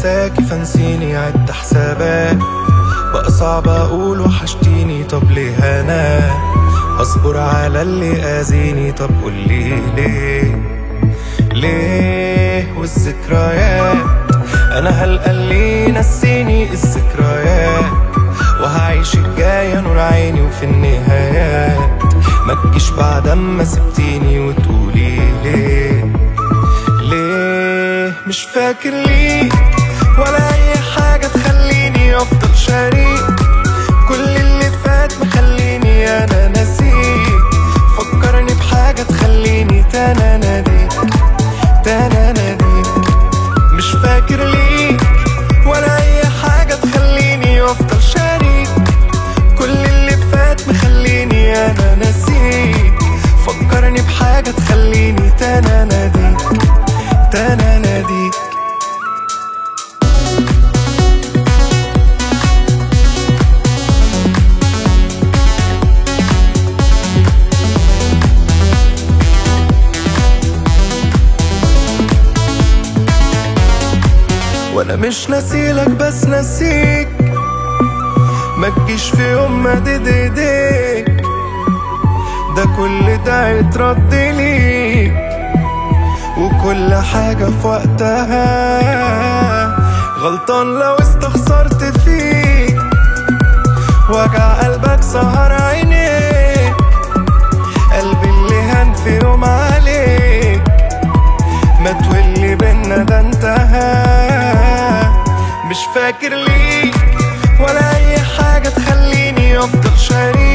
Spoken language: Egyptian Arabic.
انساكي فانسيني عد حسابات بقى صعب اقول وحشتيني طب ليه انا اصبر على اللي اذيني طب قولي ليه ليه والذكريات انا هلقى اللي نسيني الذكريات وهعيش الجاية نور عيني وفي النهايات ما تجيش بعد اما سبتيني وتقولي ليه ليه مش فاكر ليك ولا اي حاجة تخليني افضل شريك كل اللي فات مخليني انا نسيك فكرني بحاجة تخليني تانا ناديك تانا ناديك مش فاكر ليك ولا اي حاجة تخليني افضل شريك كل اللي فات مخليني انا نسيك فكرني بحاجة تخليني تانا ناديك تانا ناديك وانا مش ناسيلك بس ناسيك ما تجيش في يوم ما ايديك ده كل ده يترد ليك وكل حاجة في وقتها غلطان لو استخسرت فيك وجع قلبك سهر عينيك قلبي اللي هان في يوم عليك ما تولي بينا ده انتهى مش فاكر ليك ولا اي حاجة تخليني افضل شريك